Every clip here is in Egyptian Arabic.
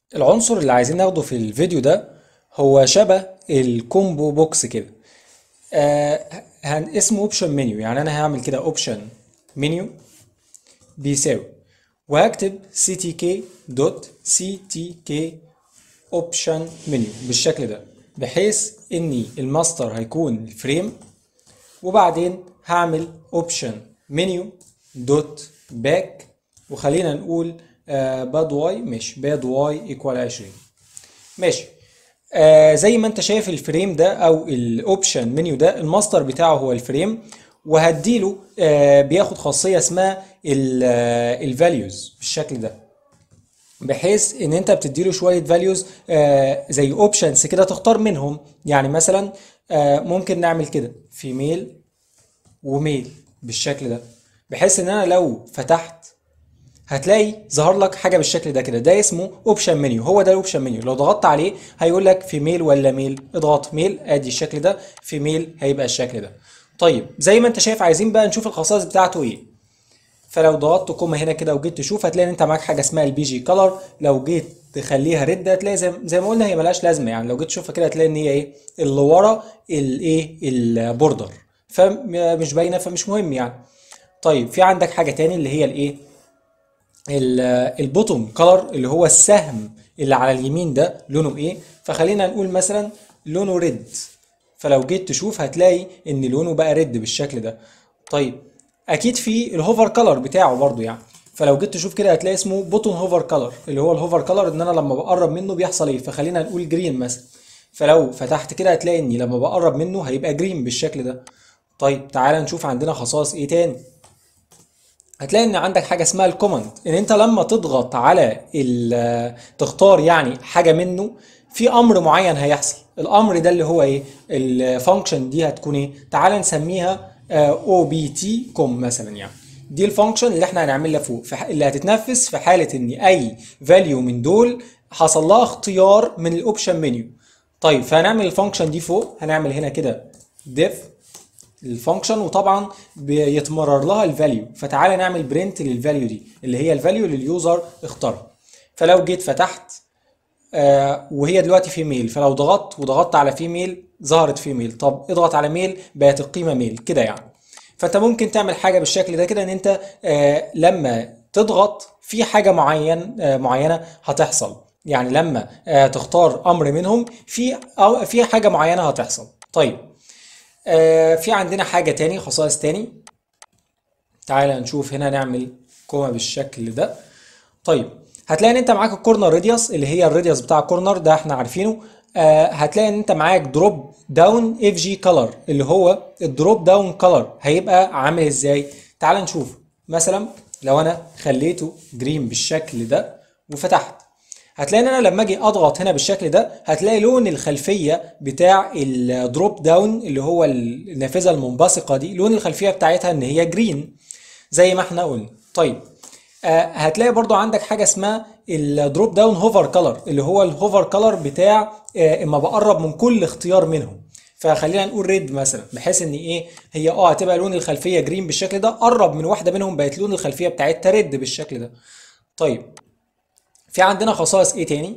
العنصر اللي عايزين ناخده في الفيديو ده هو شبه الكومبو بوكس كده آه هن اسمه اوبشن منيو يعني انا هعمل كده اوبشن منيو بيساوي وهكتب ctk دوت ctk اوبشن منيو بالشكل ده بحيث ان الماستر هيكون الفريم وبعدين هعمل اوبشن منيو دوت باك وخلينا نقول آه باد واي ماشي باد واي ايكوال 20 ماشي آه زي ما انت شايف الفريم ده او الاوبشن منيو ده الماستر بتاعه هو الفريم وهديله آه بياخد خاصيه اسمها الفاليوز بالشكل ده بحيث ان انت بتديله شويه فاليوز آه زي اوبشنز كده تختار منهم يعني مثلا آه ممكن نعمل كده فيميل وميل بالشكل ده بحيث ان انا لو فتحت هتلاقي ظهر لك حاجه بالشكل ده كده ده اسمه اوبشن منيو هو ده الاوبشن منيو لو ضغطت عليه هيقول لك في ميل ولا ميل اضغط ميل ادي الشكل ده في ميل هيبقى الشكل ده طيب زي ما انت شايف عايزين بقى نشوف الخصائص بتاعته ايه فلو ضغطت كوما هنا كده وجيت تشوف هتلاقي ان انت معاك حاجه اسمها البي جي كلر لو جيت تخليها ريد هتلاقي زي, زي ما قلنا هي ملهاش لازمه يعني لو جيت تشوفها كده هتلاقي ان هي ايه اللي ورا الايه البوردر فمش باينه فمش مهم يعني طيب في عندك حاجه تاني اللي هي الايه البوتوم كلر اللي هو السهم اللي على اليمين ده لونه ايه فخلينا نقول مثلا لونه ريد فلو جيت تشوف هتلاقي ان لونه بقى ريد بالشكل ده طيب اكيد في الهوفر كلر بتاعه برضو يعني فلو جيت تشوف كده هتلاقي اسمه بوتون هوفر كلر اللي هو الهوفر كلر ان انا لما بقرب منه بيحصل ايه فخلينا نقول جرين مثلا فلو فتحت كده هتلاقي اني لما بقرب منه هيبقى جرين بالشكل ده طيب تعالى نشوف عندنا خصائص ايه تاني هتلاقي ان عندك حاجه اسمها الكوماند ان انت لما تضغط على تختار يعني حاجه منه في امر معين هيحصل الامر ده اللي هو ايه الفانكشن دي هتكون ايه تعال نسميها او بي تي كوم مثلا يعني دي الفانكشن اللي احنا هنعملها فوق اللي هتتنفذ في حاله ان اي فاليو من دول حصل لها اختيار من الاوبشن منيو طيب فهنعمل الفانكشن دي فوق هنعمل هنا كده ديف الفانكشن وطبعا بيتمرر لها الفاليو فتعالى نعمل برنت للفاليو دي اللي هي الفاليو اللي اليوزر اختارها فلو جيت فتحت آه وهي دلوقتي في ميل فلو ضغطت وضغطت على في ميل ظهرت في ميل طب اضغط على ميل بقت القيمه ميل كده يعني فانت ممكن تعمل حاجه بالشكل ده كده ان انت آه لما تضغط في حاجه معين آه معينه هتحصل يعني لما آه تختار امر منهم في أو في حاجه معينه هتحصل طيب آه في عندنا حاجه تاني خصائص تاني تعالى نشوف هنا نعمل كوما بالشكل ده طيب هتلاقي ان انت معاك الكورنر راديوس اللي هي الراديوس بتاع الكورنر ده احنا عارفينه آه هتلاقي ان انت معاك دروب داون اف جي كلر اللي هو الدروب داون كلر هيبقى عامل ازاي تعال نشوف مثلا لو انا خليته جرين بالشكل ده وفتحت هتلاقي ان انا لما اجي اضغط هنا بالشكل ده هتلاقي لون الخلفيه بتاع الدروب داون اللي هو النافذه المنبثقه دي لون الخلفيه بتاعتها ان هي جرين زي ما احنا قلنا طيب آه هتلاقي برضو عندك حاجه اسمها الدروب داون هوفر كلر اللي هو الهوفر كلر بتاع آه اما بقرب من كل اختيار منهم فخلينا نقول ريد مثلا بحيث ان ايه هي اه هتبقى لون الخلفيه جرين بالشكل ده قرب من واحده منهم بقت لون الخلفيه بتاعتها ريد بالشكل ده طيب في عندنا خصائص ايه تاني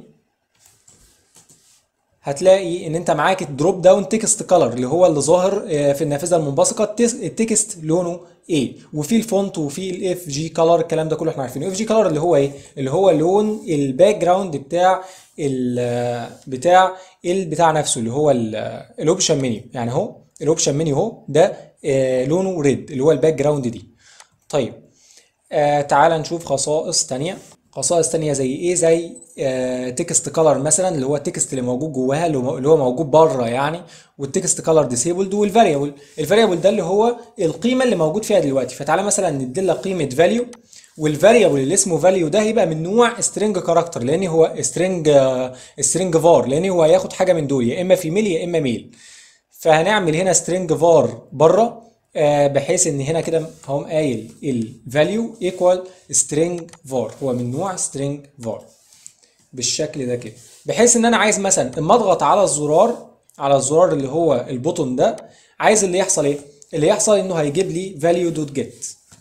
هتلاقي ان انت معاك الدروب داون تكست كلر اللي هو اللي ظاهر في النافذه المنبثقه التكست لونه ايه وفي الفونت وفي الاف جي كلر الكلام ده كله احنا عارفينه اف جي كلر اللي هو ايه اللي هو لون الباك جراوند بتاع ال بتاع ال بتاع نفسه اللي هو الاوبشن منيو يعني اهو الاوبشن منيو اهو ده آه لونه ريد اللي هو الباك جراوند دي طيب آه تعال نشوف خصائص تانية خصائص تانية زي ايه زي آه تكست كلر مثلا اللي هو التكست اللي موجود جواها اللي هو موجود بره يعني والتكست كلر ديسيبلد والفاريبل الفاريبل ده اللي هو القيمه اللي موجود فيها دلوقتي فتعالى مثلا نديلها قيمه فاليو والفاريبل اللي اسمه فاليو ده هيبقى من نوع سترينج كاركتر لان هو سترينج سترينج فار لان هو هياخد حاجه من دول يا اما فيميل يا اما ميل فهنعمل هنا سترينج فار بره آه بحيث ان هنا كده هقوم قايل الفاليو ايكوال سترينج فار هو من نوع سترينج فار بالشكل ده كده بحيث ان انا عايز مثلا اما اضغط على الزرار على الزرار اللي هو البوتون ده عايز اللي يحصل ايه اللي يحصل انه هيجيب لي value دوت جيت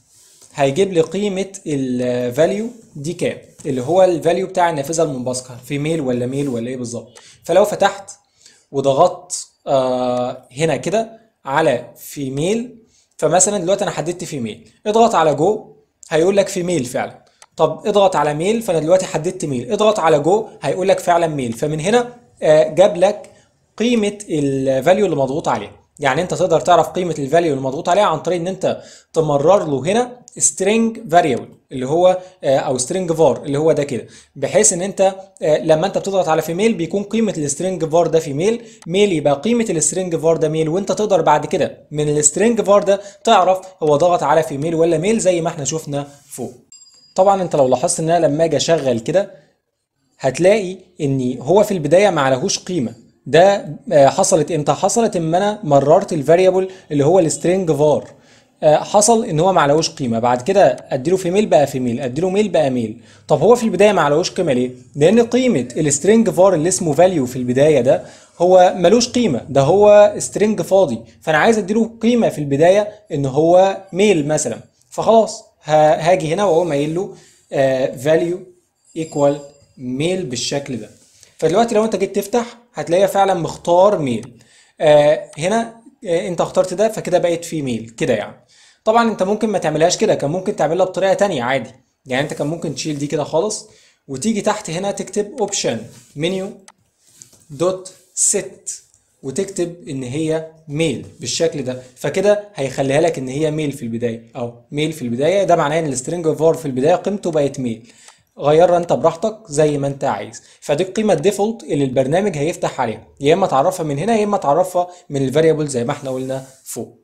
هيجيب لي قيمه الفاليو دي كام اللي هو الفاليو بتاع النافذه المنبثقه في ميل ولا ميل ولا ايه بالظبط فلو فتحت وضغطت آه هنا كده على فيميل فمثلا دلوقتي انا حددت فيميل اضغط على جو هيقول لك فيميل فعلا طب اضغط على ميل فانا دلوقتي حددت ميل اضغط على جو هيقول لك فعلا ميل فمن هنا آه جاب لك قيمه الفاليو اللي مضغوط عليها يعني انت تقدر تعرف قيمه الفاليو اللي مضغوط عليها عن طريق ان انت تمرر له هنا string variable اللي هو آه، او string var اللي هو ده كده بحيث ان انت آه، لما انت بتضغط على فيميل بيكون قيمه السترنج var ده فيميل ميل يبقى قيمه السترنج var ده ميل وانت تقدر بعد كده من السترنج var ده تعرف هو ضغط على فيميل ولا ميل زي ما احنا شفنا فوق طبعا انت لو لاحظت ان انا لما اجي اشغل كده هتلاقي ان هو في البدايه ما عليهوش قيمه ده آه، حصلت امتى حصلت اما انا مررت الفاريبل اللي هو السترنج var آه، حصل ان هو ما عليهوش قيمه بعد كده اديله في ميل بقى في ميل اديله ميل بقى ميل طب هو في البدايه ما عليهوش قيمه ليه لان قيمه السترنج var اللي اسمه فاليو في البدايه ده هو ملوش قيمه ده هو سترنج فاضي فانا عايز اديله قيمه في البدايه ان هو ميل مثلا فخلاص ه- هاجي هنا واقوم قايل له فاليو ايكوال ميل بالشكل ده فدلوقتي لو انت جيت تفتح هتلاقيها فعلا مختار ميل آه هنا آه انت اخترت ده فكده بقت في ميل كده يعني طبعا انت ممكن ما تعملهاش كده كان ممكن تعملها بطريقه تانية عادي يعني انت كان ممكن تشيل دي كده خالص وتيجي تحت هنا تكتب اوبشن منيو دوت ست وتكتب ان هي ميل بالشكل ده فكده هيخليها لك ان هي ميل في البدايه او ميل في البدايه ده معناه ان السترنج فار في البدايه قيمته بقت ميل غيرها انت براحتك زي ما انت عايز فدي القيمه الديفولت اللي البرنامج هيفتح عليها يا اما تعرفها من هنا يا اما تعرفها من الفاريبل زي ما احنا قلنا فوق